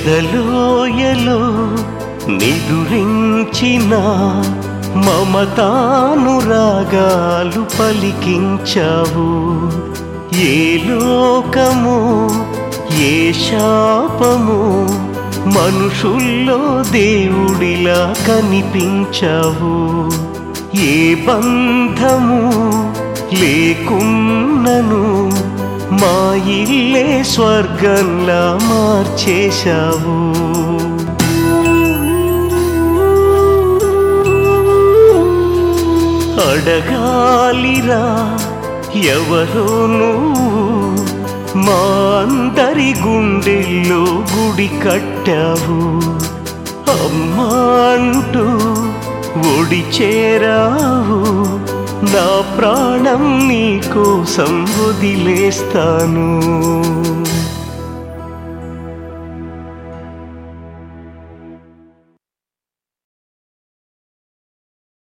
ఎదలోయలో నిదురించిన మమతానురాగాలు పలికించావు ఏ లోకము ఏ శాపము మనుషుల్లో దేవుడిలా కనిపించావు ఏ బంధము లేకున్నను మా ఇల్లే స్వర్గంలా మార్చేశావు అడగాలిరా ఎవరో నువ్వు మా అందరి గుండెల్లో గుడి కట్టావు అమ్మా అంటూ ఒడి చేరావు నా ప్రాణం నీ కోసం వదిలేస్తాను